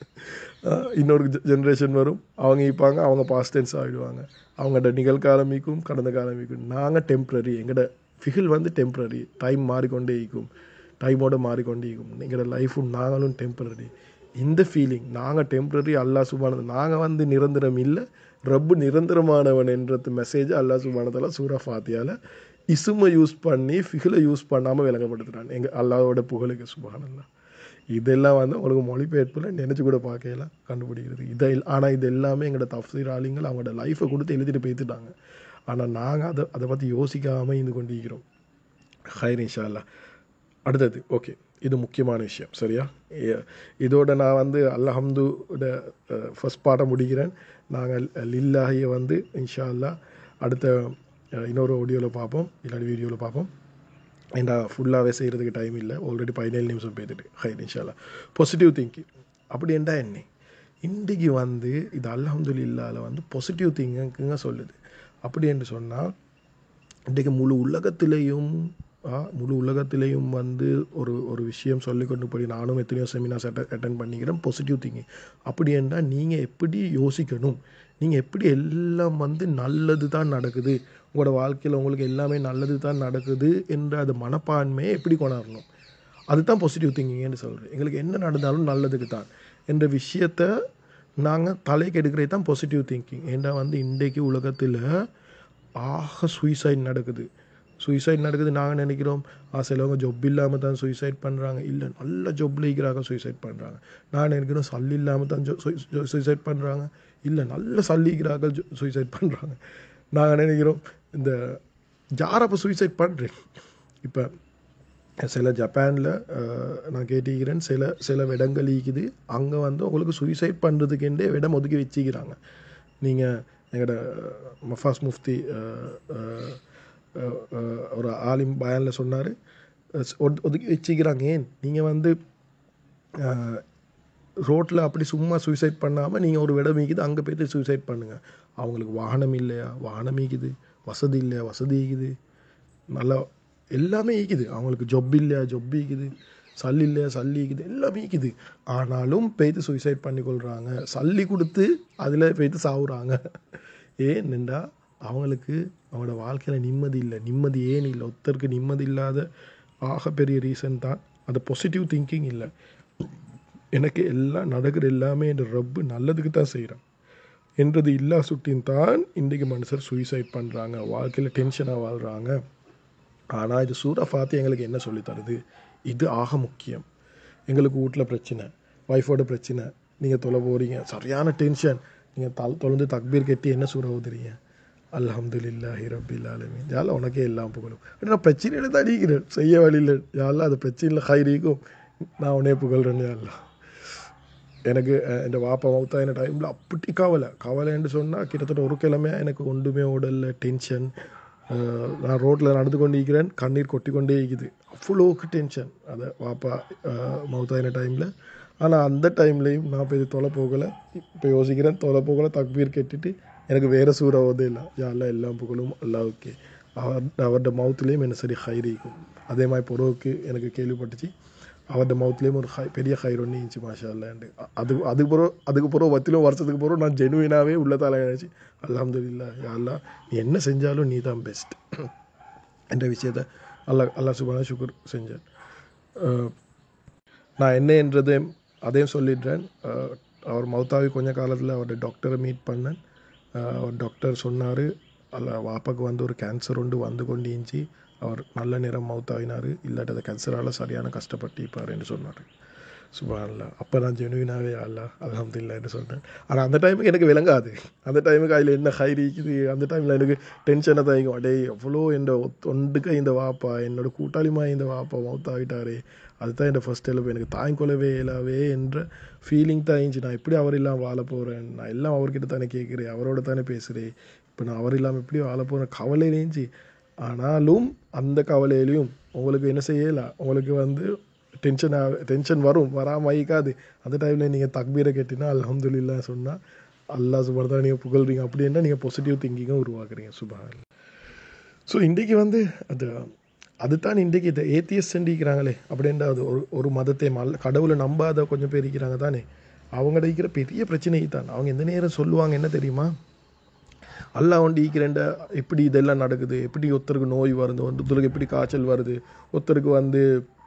இன்னொரு ஜென்ரேஷன் வரும் அவங்க ஈப்பாங்க அவங்க பாஸ்ட் டென்ஸ் ஆகிடுவாங்க அவங்கள்ட்ட நிகழ்காலம் ஈக்கும் கடந்த காலம் ஈக்கும் நாங்கள் டெம்ப்ரரி எங்களோட ஃபிகில் வந்து டெம்ப்ரரி டைம் மாறிக்கொண்டே ஈக்கும் டைமோட மாறிக்கொண்டே ஈக்கும் எங்களோட லைஃபும் நாங்களும் டெம்ப்ரரி இந்த ஃபீலிங் நாங்கள் டெம்ப்ரரி அல்லாஹ் சுபானது நாங்கள் வந்து நிரந்தரம் இல்லை ரப்பு நிரந்தரமானவன் என்றது மெசேஜ் அல்லாஹ் சுபானதால சூரா ஃபாத்தியால இசுமை யூஸ் பண்ணி ஃபிகிலை யூஸ் பண்ணாமல் விளங்கப்படுத்துகிறான் எங்கள் அல்லாஹோட புகழுக்கு சுபானல்லா இதெல்லாம் வந்து உங்களுக்கு மொழிபெயர்ப்பில் நினச்சி கூட பார்க்கலாம் கண்டுபிடிக்கிறது இதை ஆனால் இது எல்லாமே எங்களோட தஃசீர் ஆளுங்கள் அவங்களோட லைஃப்பை கொடுத்து எழுதிட்டு போய்த்துட்டாங்க ஆனால் நாங்கள் அதை அதை பற்றி யோசிக்காமல் இருந்து கொண்டிருக்கிறோம் ஹைர் இன்ஷா அல்லாஹ் அடுத்தது ஓகே இது முக்கியமான விஷயம் சரியா எ- இதோட நான் வந்து அல்ஹம்துட ஃபர்ஸ்ட் பாடம் முடிக்கிறேன் நாங்கள் லில்லாஹியை வந்து இன்ஷா அல்லாஹ் அடுத்த அஹ், இன்னொரு ஆடியோவில் பார்ப்போம் இல்லாட்டி வீடியோவில் பார்ப்போம் ஏன்டா ஃபுல்லாகவே செய்கிறதுக்கு டைம் இல்லை ஆல்ரெடி பதினேழு நிமிஷம் போயிட்டு ஹைர் இன்ஷால்லா பாசிட்டிவ் திங்கிங் அப்படி என்றா என்ன இன்றைக்கு வந்து இது அல்ஹம்துலில்லாஹ்ல வந்து பாசிட்டிவ் திங்கிங்க சொல்லுது அப்படி என்று சொன்னால் இன்றைக்கு முழு உலகத்திலேயும் ஆ, முழு உலகத்திலேயும் வந்து ஒரு ஒரு விஷயம் சொல்லி கொண்டு போய் நானும் எத்தனையோ செமினார்ஸ் அட்டன் பண்ணிக்கிறேன் பாசிட்டிவ் திங்கிங் அப்படி என்றால் நீங்கள் எப்படி யோசிக்கணும் நீங்கள் எப்படி எல்லாம் வந்து நல்லது தான் நடக்குது உங்களோட வாழ்க்கையில் உங்களுக்கு எல்லாமே நல்லது தான் நடக்குது என்ற அது மனப்பான்மையை எப்படி கொண்டாடணும் அதுதான் பாசிட்டிவ் திங்கிங்னு சொல்கிறேன் எங்களுக்கு என்ன நடந்தாலும் நல்லதுக்கு தான் என்ற விஷயத்தை நாங்கள் தலைக்கு எடுக்கிறது தான் பாசிட்டிவ் திங்கிங் ஏன்டா வந்து இன்றைக்கு உலகத்தில் ஆக சூசைட் நடக்குது சூசைட் நடக்குது நாங்கள் நினைக்கிறோம் ஆ சிலவங்க ஜொப் இல்லாமல் தான் சூசைட் பண்ணுறாங்க இல்லை நல்ல ஜொப்பில் இருக்கிறாங்க சூசைட் பண்ணுறாங்க நான் நினைக்கிறோம் சல்லி இல்லாமல் தான் சூசைட் பண்ணுறாங்க இல்லை நல்ல சல்லிக்கிறார்கள் சூசைட் பண்ணுறாங்க நாங்கள் நினைக்கிறோம் இந்த யார் அப்போ சூசைட் பண்ணுறேன் இப்போ சில ஜப்பானில் நான் கேட்டிக்கிறேன் சில சில இடங்கள் இருக்குது அங்கே வந்து உங்களுக்கு சூசைட் பண்ணுறதுக்கெண்டே இடம் ஒதுக்கி வச்சுக்கிறாங்க நீங்கள் எங்களோட மஃபாஸ் முஃப்தி அஹ், அஹ், அஹ், அஹ், ஒரு ஆலிம் பயானில் சொன்னார் ஒதுக்கி வச்சுக்கிறாங்க ஏன் நீங்கள் வந்து ரோட்டில் அப்படி சும்மா சூசைட் பண்ணாமல் நீங்கள் ஒரு இடம் மீக்குது அங்கே போய்ட்டு சூசைட் பண்ணுங்கள் அவங்களுக்கு வாகனம் இல்லையா வாகனம் ஈக்குது வசதி இல்லையா வசதி ஈக்குது நல்லா எல்லாமே ஈக்குது அவங்களுக்கு ஜொப் இல்லையா ஜொப் ஈக்குது சல்லி இல்லையா சல்லி ஈக்குது எல்லாமே ஈக்குது ஆனாலும் போய்த்து சூசைட் பண்ணிக்கொள்கிறாங்க சல்லி கொடுத்து அதில் போய்த்து சாவுறாங்க ஏன்னுண்டா அவங்களுக்கு அவங்களோட வாழ்க்கையில் நிம்மதி இல்லை நிம்மதி ஏன் இல்லை ஒருத்தருக்கு நிம்மதி இல்லாத ஆகப்பெரிய ரீசன் தான் அது பாசிட்டிவ் திங்கிங் இல்லை எனக்கு எல்லாம் நடக்கிற எல்லாமே என் ரப்பு நல்லதுக்கு தான் செய்கிறான் என்றது இல்லா சுட்டின் தான் இன்றைக்கு மனுஷர் சூசைட் பண்ணுறாங்க வாழ்க்கையில் டென்ஷனாக வாழ்கிறாங்க ஆனால் இது சூரா ஃபாத்தி எங்களுக்கு என்ன சொல்லித் தருது இது ஆக முக்கியம் எங்களுக்கு வீட்டில் பிரச்சனை ஒய்ஃபோட பிரச்சனை நீங்கள் தொலை போகிறீங்க சரியான டென்ஷன் நீங்கள் தல் தொலைந்து தக்பீர் கட்டி என்ன சூற ஊதுறீங்க அல்ஹம்துலில்லாஹி ரப்பில் ஆலமீன் யாழ்ல உனக்கே எல்லாம் புகழும் அப்படி நான் பிரச்சனையில தான் அடிக்கிறேன் செய்ய வழியில் யாழ்ல அது பிரச்சனையில் ஹைரிக்கும் நான் உன்னே புகழ்றேன் யாழ்லா எனக்கு அஹ், என் வாப்பா மௌத்தாயின டைமில் அப்படி கவலை கவலைன்னு சொன்னால் கிட்டத்தட்ட ஒரு கிழமையாக எனக்கு ஒன்றுமே ஓடல டென்ஷன் நான் ரோட்டில் நடந்து கொண்டு இருக்கிறேன் கண்ணீர் கொட்டி கொண்டே இருக்குது அவ்வளோக்கு டென்ஷன் அதை வாப்பா மௌத்தாயின டைமில் ஆனால் அந்த டைம்லேயும் நான் போய் தொலை போகலை இப்போ யோசிக்கிறேன் தொலை போகலை தக்பீர் கேட்டுட்டு எனக்கு வேறு சூற ஓதே இல்லை யாரெல்லாம் எல்லாம் புகழும் அல்லாவுக்கு அவர் அவரோட மவுத்துலேயும் என்ன சரி ஹைரிக்கும் அதே மாதிரி பொறவுக்கு எனக்கு கேள்விப்பட்டுச்சு அவரோட மவுத்துலேயும் ஒரு ஹை பெரிய ஹைர் ஒன்று இருந்துச்சு மாஷா அல்லாண்டு அது அதுக்கு பிறகு அதுக்கு பிறகு பத்திலும் வருஷத்துக்கு பிறகு நான் ஜெனுவினாகவே உள்ளத்தால் நினச்சி அல்ஹம்துலில்லாஹ் யா அல்லாஹ் நீ என்ன செஞ்சாலும் நீ தான் பெஸ்ட் என்ற விஷயத்த அல்லாஹ் அல்லாஹ் சுபான சுக்குர் செஞ்சேன் அஹ் நான் என்ன என்றதையும் அதையும் சொல்லிடுறேன் அஹ் அவர் மௌத்தாவி கொஞ்ச காலத்தில் அவரோட டாக்டரை மீட் பண்ணேன் அஹ் அவர் டாக்டர் சொன்னார் அல்ல வாப்பாக்கு வந்து ஒரு கேன்சர் உண்டு வந்து கொண்டு இருந்துச்சு அவர் நல்ல நேரம் மௌத்தாவினார் இல்லாட்டி அந்த கேன்சரால் சரியான கஷ்டப்பட்டு இருப்பாருன்னு சொன்னார் சுபான்ல அப்போ நான் ஜெனுவினாவே அல்ல அலமதுல்லான்னு சொன்னேன் ஆனால் அந்த டைமுக்கு எனக்கு விளங்காது அந்த டைமுக்கு அதில் என்ன ஹை இருக்குது அந்த டைமில் எனக்கு டென்ஷனை தயங்கும் அடே எவ்வளோ என் தொண்டுக்க இந்த வாப்பா என்னோட கூட்டாளிமா இந்த வாப்பா மௌத்தாவிட்டாரே அதுதான் என் ஃபர்ஸ்ட் எழுப்பு எனக்கு தாய்க்கொள்ளவே இயலாவே என்ற ஃபீலிங் தான் இருந்துச்சு நான் எப்படி அவர் இல்லாமல் வாழ போகிறேன் நான் எல்லாம் அவர்கிட்ட தானே கேட்குறேன் அவரோட தானே பேசுகிறேன் இப்போ நான் அவர் இல்லாமல் எப்படி வாழ போகிறேன் கவலை இருந்துச்சு ஆனாலும் அந்த கவலையிலையும் உங்களுக்கு என்ன செய்யலாம் உங்களுக்கு வந்து டென்ஷன் டென்ஷன் வரும் வராமல் ஆயிக்காது அந்த டைமில் நீங்கள் தக்பீரை கேட்டினா அல்ஹம்துலில்லாஹ் சொன்னால் அல்லாஹ் சுபான் தான் நீங்கள் புகழ்றீங்க அப்படின்னா நீங்கள் பாசிட்டிவ் திங்கிங்கும் உருவாக்குறீங்க சுபான் ஸோ இன்றைக்கி வந்து அது அதுதான் இன்றைக்கி இந்த ஏத்தியஸ் சென்றிக்கிறாங்களே அப்படின்ற அது ஒரு ஒரு மதத்தை மல் கடவுளை நம்பாத கொஞ்சம் பேர் இருக்கிறாங்க தானே அவங்க இருக்கிற பெரிய பிரச்சனை தான் அவங்க எந்த நேரம் சொல்லுவாங்க என்ன தெரியுமா அல்லாஹ் ஒண்டி ஈக்கிறேன்ட எப்படி இதெல்லாம் நடக்குது எப்படி ஒருத்தருக்கு நோய் வருது ஒருத்தருக்கு எப்படி காய்ச்சல் வருது ஒருத்தருக்கு வந்து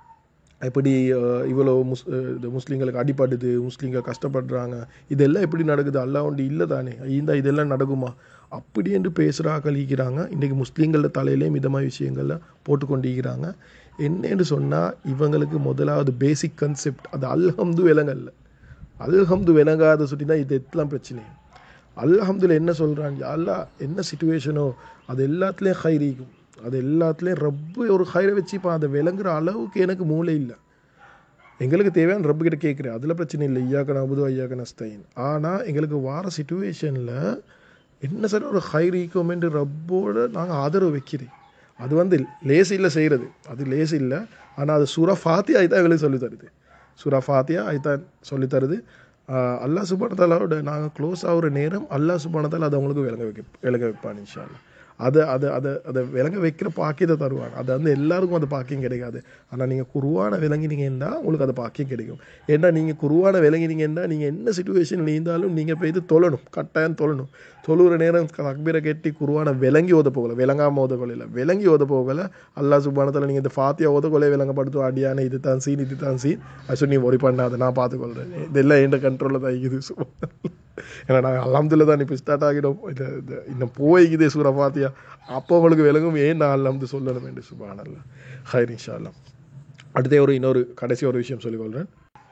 எப்படி அஹ், இவ்வளோ முஸ் அஹ், இது முஸ்லீம்களுக்கு அடிபடுது முஸ்லீம்கள் கஷ்டப்படுறாங்க இதெல்லாம் எப்படி நடக்குது அல்லாஹ் ஒண்டி இல்லை தானே இந்த இதெல்லாம் நடக்குமா அப்படி என்று பேசுகிறா கழிக்கிறாங்க இன்றைக்கி முஸ்லீம்கள தலையிலேயும் இந்த மாதிரி விஷயங்கள்ல போட்டு கொண்டிருக்கிறாங்க என்னன்னு சொன்னால் இவங்களுக்கு முதலாவது பேசிக் கன்செப்ட் அது அல்ஹம்து விலங்கல்ல அல்ஹம்து விளங்காத சுட்டி தான் இது எல்லாம் பிரச்சனை அல்ஹம்துல என்ன சொல்கிறான் அல்லாஹ் என்ன சுச்சுவேஷனோ அது எல்லாத்துலேயும் ஹைரிக்கும் அது எல்லாத்துலேயும் ரப்பு ஒரு ஹைரை வச்சுப்பான் அதை விளங்குற அளவுக்கு எனக்கு மூளை இல்லை எங்களுக்கு தேவையான ரப்பு கிட்ட கேட்குறேன் அதில் பிரச்சனை இல்லை ஐயாக்க நபுது ஐயாக்க நஸ்தைன் ஆனால் எங்களுக்கு வார சுச்சுவேஷனில் என்ன சார் ஒரு ஹைரிக்கும் என்று ரப்போட நாங்கள் ஆதரவு வைக்கிறேன் அது வந்து லேஸ் இல்லை செய்கிறது அது லேஸ் இல்லை ஆனால் அது சூரா ஃபாத்தியா அதுதான் எங்களுக்கு சொல்லித் தருது சூரா ஃபாத்தியா அதுதான் சொல்லித் தருது ஆஹ் அல்லாஹ் சுபானத்தாலோட நாங்கள் க்ளோஸ் ஆகுற நேரம் அல்லாஹ் சுபானத்தால் அதை அவங்களுக்கு விளங்க வைக்க விளங்க வைப்பான் இன்ஷா அல்லாஹ் அதை அதை அதை அதை விளங்க வைக்கிற பாக்கியத்தை தருவாங்க அது வந்து எல்லாருக்கும் அந்த பாக்கியம் கிடைக்காது ஆனால் நீங்கள் குருவான விளங்கினீங்கன்னா உங்களுக்கு அந்த பாக்கியம் கிடைக்கும் ஏன்னா நீங்கள் குருவான விளங்கினீங்கன்னா நீங்கள் என்ன சுச்சுவேஷனில் இருந்தாலும் நீங்கள் போய் இது தொழணும் கட்டாயம் தொழணும் தொழுகிற நேரம் தக்பீரை கட்டி குருவான விளங்கி ஓத போகல விளங்காமல் ஓத கொள்ள விளங்கி ஓத போகல அல்லாஹ் சுபானத்தில் நீங்கள் இந்த ஃபாத்தியா ஓத கொலை விளங்கப்படுத்தும் அடியான இது தான் சீன் இது தான் சீன் அது நீ ஒரி பண்ணாத நான் பார்த்துக்கொள்கிறேன் இதெல்லாம் என் கண்ட்ரோலில் தான் இருக்குது சுபான் ஏன்னா நாங்கள் அலமதுல தான் இப்போ ஸ்டார்ட் ஆகிடும் இது இது இன்னும் போய்க்குதே சூரா ஃபாத்தியா அப்போ உங்களுக்கு விளங்கும் ஏன் நான் அலமது சொல்லணும் என்று சுபானல்ல ஹைர் இன்ஷா அல்லாஹ் அடுத்தே ஒரு இன்னொரு கடைசி ஒரு விஷயம் சொல்லிக்கொள்கிறேன்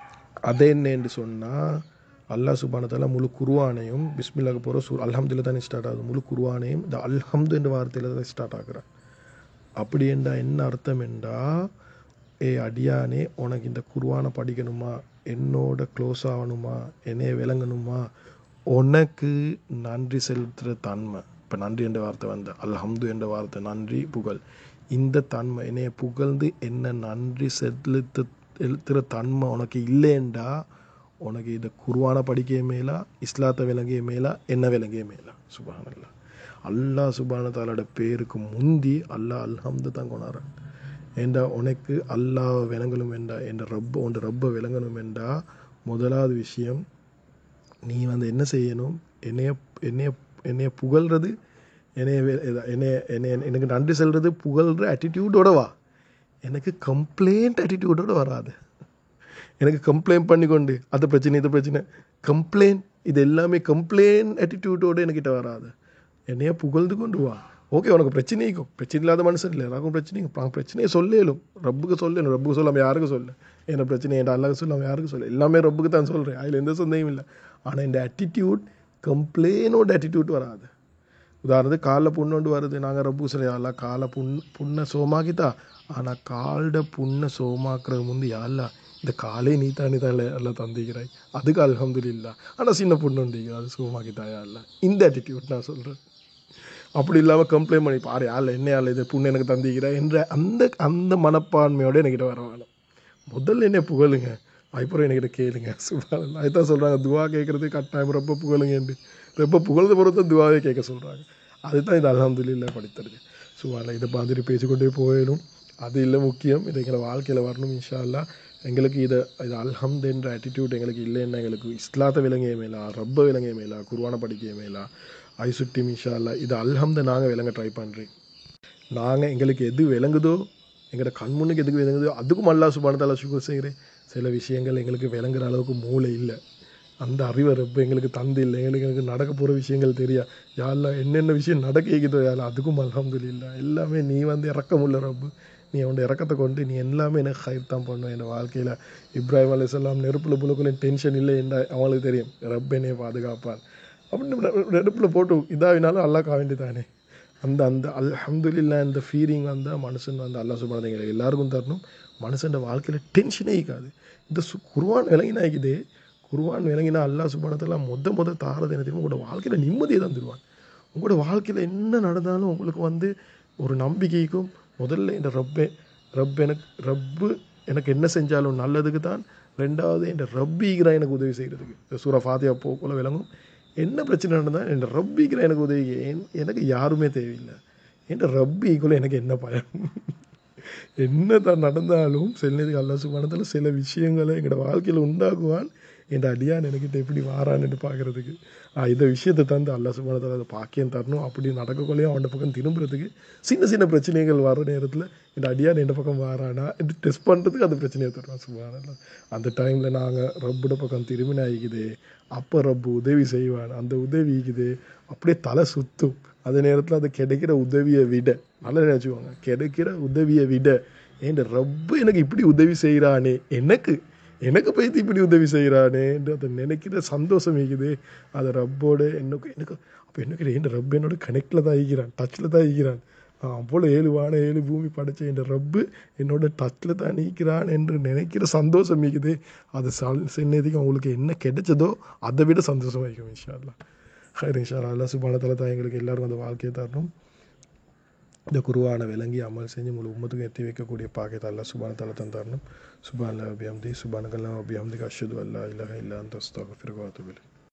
அது என்ன என்று சொன்னால் அல்லாஹ் சுபானத்தால முழு குருவானையும் பிஸ்மில்லாக்கு போகிற சூ அல்ஹம்துல தானே ஸ்டார்ட் ஆகுது முழு குருவானையும் இந்த அல்ஹம்து என்ற வார்த்தையில் தான் ஸ்டார்ட் ஆகுறேன் அப்படி என்றா என்ன அர்த்தம் என்றா ஏ அடியானே உனக்கு இந்த குருவானை படிக்கணுமா என்னோட க்ளோஸ் ஆகணுமா என்னைய விளங்கணுமா உனக்கு நன்றி செலுத்துகிற தன்மை இப்போ நன்றி என்ற வார்த்தை வந்து அல்ஹம்து என்ற வார்த்தை நன்றி புகழ் இந்த தன்மை என்னைய புகழ்ந்து என்ன நன்றி செலுத்து செலுத்துகிற தன்மை உனக்கு இல்லைண்டா உனக்கு இந்த குருவான படிக்க மேலா இஸ்லாத்தை விளங்கிய மேலா என்ன விளங்கிய மேலா சுபானல்லா அல்லாஹ் சுபான தாலோட பேருக்கு முந்தி அல்லாஹ் அல்ஹம்து தான் கொண்டாடுறான் ஏண்டா உனக்கு அல்லாஹ் விளங்கணும் என்றா என்ற ரப்ப உன் ரப்ப விளங்கணும் என்றா முதலாவது விஷயம் நீ வந்து என்ன செய்யணும் என்னைய என்னைய என்னைய புகழ்றது என்னைய வே- எதா- என்னைய என்னைய எனக்கு நன்றி சொல்கிறது புகழ்ற ஆட்டிடியூடோட வா எனக்கு கம்ப்ளைண்ட் ஆட்டிடியூடோட வராது எனக்கு கம்ப்ளைண்ட் பண்ணிக்கொண்டு அது பிரச்சனை இது பிரச்சனை கம்ப்ளைண்ட் இது எல்லாமே கம்ப்ளைண்ட் ஆட்டிடியூடோடு என்கிட்ட வராது என்னைய புகழ்ந்து கொண்டு வா ஓகே உனக்கு பிரச்சனை இருக்கும் பிரச்சனை இல்லாத மனுஷன் இல்லை எனக்கும் பிரச்சனை நான் பிரச்சனையை சொல்லலும் ரப்புக்கு சொல்லணும் ரப்புக்கு சொல்லாமல் யாருக்கும் சொல்ல என்ன பிரச்சனை என் அல்லாஹ் சொல்லாமல் யாருக்கும் சொல்ல எல்லாமே ரப்புக்கு தான் சொல்கிறேன் அதில் எந்த சந்தேகம் இல்லை ஆனால் இந்த ஆட்டிடியூட் கம்ப்ளைனோட ஆட்டிடியூட் வராது உதாரணத்துக்கு காலில் புண்ணு கொண்டு வருது நாங்கள் ரப்பு சொல்லி யாரெல்லாம் காலை புண் புண்ணை சோமாக்கித்தா ஆனால் கால்ட புண்ணை சோமாக்குறது முந்தி யாரெல்லாம் இந்த காலே நீ தானே தான் எல்லாம் தந்திக்கிறாய் அதுக்கு அல்ஹம்துலில்லா ஆனால் சின்ன பொண்ணு உண்டிங்க அது சுகமாக்கி தாயா இல்லை இந்த ஆட்டிடியூட் நான் சொல்கிறேன் அப்படி இல்லாமல் கம்ப்ளைண்ட் பண்ணி பாரு யாரில் என்ன யாரில் இது புண்ணு எனக்கு தந்திக்கிறா என்ற அந்த அந்த மனப்பான்மையோட என்கிட்ட வர வேணும் முதல்ல என்ன புகழுங்க அப்புறம் என்கிட்ட கேளுங்க சுபான் அதுதான் சொல்கிறாங்க துவா கேட்குறது கட்டாயம் ரொம்ப புகழுங்கன்னு ரொம்ப புகழ்ந்த பொறுத்த துவாவே கேட்க சொல்கிறாங்க அதுதான் இது அல்ஹம்துலில்லாஹ் படித்தது சுபான் இதை மாதிரி பேசிக்கொண்டே போயிடும் அது இல்லை முக்கியம் இது எங்களை வாழ்க்கையில் வரணும் இன்ஷா அல்லாஹ் எங்களுக்கு இதை இது அல்ஹம்து என்ற ஆட்டிடியூட் எங்களுக்கு இல்லைன்னா எங்களுக்கு இஸ்லாத்தை விளங்கிய மேலா ரப்ப விளங்கிய மேலா குர்வானை படிக்க மேலா ஐ சுட்டி இன்ஷா அல்லாஹ் இது அல்ஹம்தை நாங்கள் விளங்க ட்ரை பண்ணுறேன் நாங்கள் எங்களுக்கு எது விளங்குதோ எங்களோட கண் முன்னுக்கு எதுக்கு விளங்குதோ அதுக்கும் அல்லா சுபானத்தால சுகர் செய்கிறேன் சில விஷயங்கள் எங்களுக்கு விளங்குற அளவுக்கு மூளை இல்லை அந்த அறிவை ரொம்ப எங்களுக்கு தந்து இல்லை எங்களுக்கு எனக்கு நடக்க போகிற விஷயங்கள் தெரியா யாரெல்லாம் என்னென்ன விஷயம் நடக்க இருக்குதோ யாரில் அதுக்கும் அல்ஹம்துலில்லா எல்லாமே நீ வந்து இறக்கமுள்ள ரப்பு நீ அவனோட இறக்கத்தை கொண்டு நீ எல்லாமே எனக்கு ஹைர் தான் பண்ணும் என் வாழ்க்கையில் இப்ராஹிம் அலையாம் நெருப்பில் புழுக்குள்ள டென்ஷன் இல்லை என்ற அவங்களுக்கு தெரியும் ரப் என்னைய பாதுகாப்பான் அப்படின்னு நெருப்பில் போட்டு இதாகினாலும் அல்லாஹ் வேண்டிதானே அந்த அந்த அல்ஹம்துலில்லா இந்த ஃபீலிங் வந்தால் மனுஷன் வந்து அல்லா சுபானதைங்க எல்லாருக்கும் தரணும் மனுஷன் வாழ்க்கையில் டென்ஷனே இருக்காது இந்த சு குருவான் விளங்கினாக்குது குருவான் விளங்கினா அல்லா சுபானத்தெல்லாம் மொத மொத தாரது என்ன தெரியுமா உங்களோட வாழ்க்கையில் நிம்மதியை தந்துடுவான் உங்களோட வாழ்க்கையில் என்ன நடந்தாலும் உங்களுக்கு வந்து ஒரு நம்பிக்கைக்கும் முதல்ல இந்த ரப்பே ரப் எனக்கு ரப்பு எனக்கு என்ன செஞ்சாலும் நல்லதுக்கு தான் ரெண்டாவது என் ரப்பிகிற எனக்கு உதவி செய்கிறதுக்கு இந்த சூரா ஃபாத்தியா போக்குள்ள விளங்கும் என்ன பிரச்சனை நடந்தால் என் ரப்பிக்கிற எனக்கு உதவி என்- எனக்கு யாருமே தேவையில்லை என் ரப்பிக்குள்ள எனக்கு என்ன பயம் என்ன தான் நடந்தாலும் செல்லுக்கு அல்லா சுபானத்தில் சில விஷயங்களை எங்களோட வாழ்க்கையில் உண்டாக்குவான் என் அடியான் எனக்கிட்ட எப்படி வாரான்னு பார்க்குறதுக்கு இந்த விஷயத்தை தந்து அல்லா சுபானத்தில் அதை பாக்கியம் தரணும் அப்படி நடக்கக்குள்ளேயும் அவன் பக்கம் திரும்புறதுக்கு சின்ன சின்ன பிரச்சனைகள் வர நேரத்தில் என் அடியான் எந்த பக்கம் வாரானா இது டெஸ்ட் பண்ணுறதுக்கு அந்த பிரச்சனையை தருவான் சுபானல்லாம் அந்த டைமில் நாங்கள் ரப்போட பக்கம் திரும்பி ஆகிக்குது அப்போ ரப்பு உதவி செய்வான் அந்த உதவி இருக்குது அப்படியே தலை சுத்தும் அதே நேரத்தில் அது கிடைக்கிற உதவியை விட நல்லா நினச்சிக்கோங்க கிடைக்கிற உதவியை விட ஏன் ரப்பு எனக்கு இப்படி உதவி செய்கிறானே எனக்கு எனக்கு போய்த்து இப்படி உதவி செய்கிறானேன்ற அதை நினைக்கிற சந்தோஷம் இருக்குது அதை ரப்போட எனக்கு எனக்கு அப்போ எனக்கு என் ரப்பு என்னோட கனெக்டில் தான் ஈகிறான் டச்சில் தான் ஈகிறான் அவ்வளோ ஏழு வான ஏழு பூமி படைச்ச என் ரப்பு என்னோட டச்சில் தான் நீக்கிறான் என்று நினைக்கிற சந்தோஷம் இருக்குது அது சின்னதுக்கு அவங்களுக்கு என்ன கிடைச்சதோ அதை விட சந்தோஷம் வைக்கும் இன்ஷால்லா ஹைர் இன்ஷா அல்லா சுபானத்தில் தான் எங்களுக்கு எல்லாருக்கும் அந்த வாழ்க்கையை தரணும் இந்த குருவான விளங்கி அமல் செஞ்சு முழு உம்மத்துக்கும் எத்தி வைக்கக்கூடிய பாக்கியத்தை அல்லா சுபானத்தால தான் தரணும் சுபான் அபியம்தி சுபானகல்லாம் அபியம்தி அஷது அல்லா இல்லா இல்லா அந்த அஸ்தாகஃபிர் வாத்துபில்